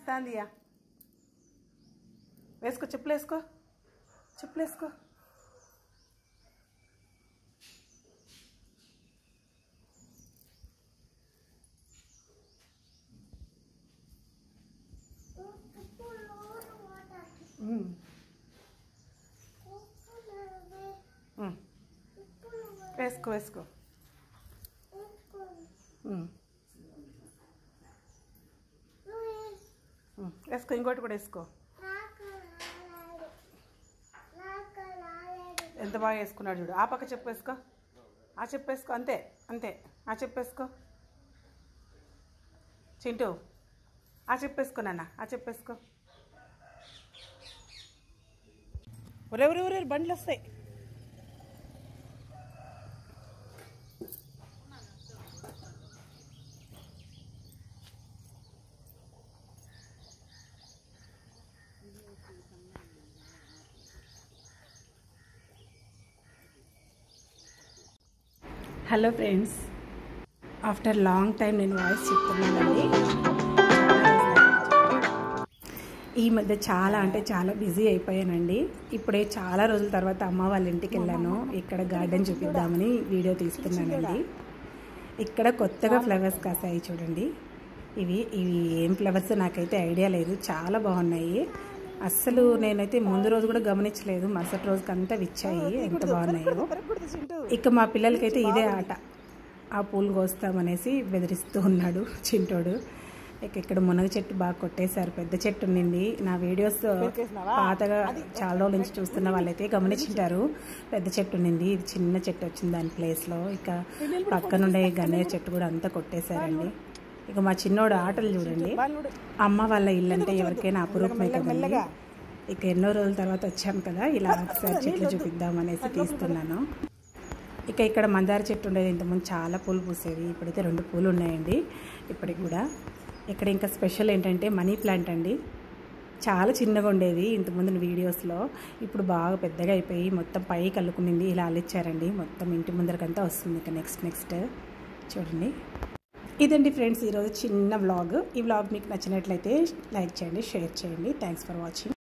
తాందియా వేసుకో చెప్పులు వేసుకో చెప్పులు వేసుకో ఉమ్, ఉమ్. వేసుకో వేసుకో ఉమ్, ఉమ్. వేసుకో ఇంకోటి కూడా వేసుకో ఎంత బాగా వేసుకున్నాడు చూడు ఆ పక్క చెప్పు వేసుకో ఆ చెప్పు వేసుకో అంతే అంతే ఆ చెప్పు వేసుకో చింటూ ఆ చెప్పు వేసుకో నాన్న ఆ చెప్పు వేసుకో ఒరే ఒరే ఒరే బండ్లు వస్తాయి hello friends after long time నేను వాయిస్ చెప్తున్నానండి ఈ మధ్య చాలా అంటే చాలా బిజీ అయిపోయానండి ఇప్పుడే చాలా రోజుల తర్వాత అమ్మ వాళ్ళ ఇంటికి వెళ్ళాను ఇక్కడ గార్డెన్ చూపిద్దామని వీడియో తీస్తున్నానండి ఇక్కడ కొత్తగా ఫ్లవర్స్ కాసాయి చూడండి ఇవి ఇవి ఏం ఫ్లవర్స్ నాకైతే ఐడియా లేదు చాలా బాగున్నాయి అస్సలు నేనైతే ముందు రోజు కూడా గమనించలేదు మరుసటి రోజుకి అంతా విచ్చాయి ఎంత బాగున్నాయో ఇక మా పిల్లలకైతే ఇదే ఆట ఆ పూలు కోస్తామనేసి బెదిరిస్తూ ఉన్నాడు చింటోడు ఇక ఇక్కడ మునగ చెట్టు బాగా కొట్టేశారు పెద్ద చెట్టు ఉండింది నా వీడియోస్ పాతగా చాలా రోజుల నుంచి చూస్తున్న వాళ్ళైతే గమనించుంటారు పెద్ద చెట్టు ఉండింది ఇది చిన్న చెట్టు వచ్చింది దాని ప్లేస్లో ఇక పక్కనుండే గన్నేరు చెట్టు కూడా అంతా కొట్టేశారండి ఇక మా చిన్నోడు ఆటలు చూడండి అమ్మ వాళ్ళ ఇల్లు అంటే ఎవరికైనా అపురూపమే కదండి ఇక ఎన్నో రోజుల తర్వాత వచ్చాను కదా ఇలా ఒకసారి చెట్లు చూపిద్దామనేసి తీస్తున్నాను ఇక ఇక్కడ మందార చెట్టు ఉండేది ఇంతకుముందు చాలా పూలు పూసేవి ఇప్పుడైతే రెండు పూలు ఉన్నాయండి ఇప్పటికి కూడా ఇక్కడ ఇంకా స్పెషల్ ఏంటంటే మనీ ప్లాంట్ అండి చాలా చిన్నగా ఉండేది ఇంతకుముందు వీడియోస్లో ఇప్పుడు బాగా పెద్దగా అయిపోయి మొత్తం పై కలుకునింది ఇలా అల్లిచ్చారండి మొత్తం ఇంటి ముందరకంతా వస్తుంది ఇక నెక్స్ట్ నెక్స్ట్ చూడండి ఇదండి ఫ్రెండ్స్ ఈరోజు చిన్న వ్లాగ్ ఈ వ్లాగ్ మీకు నచ్చినట్లయితే లైక్ చేయండి షేర్ చేయండి థ్యాంక్స్ ఫర్ వాచింగ్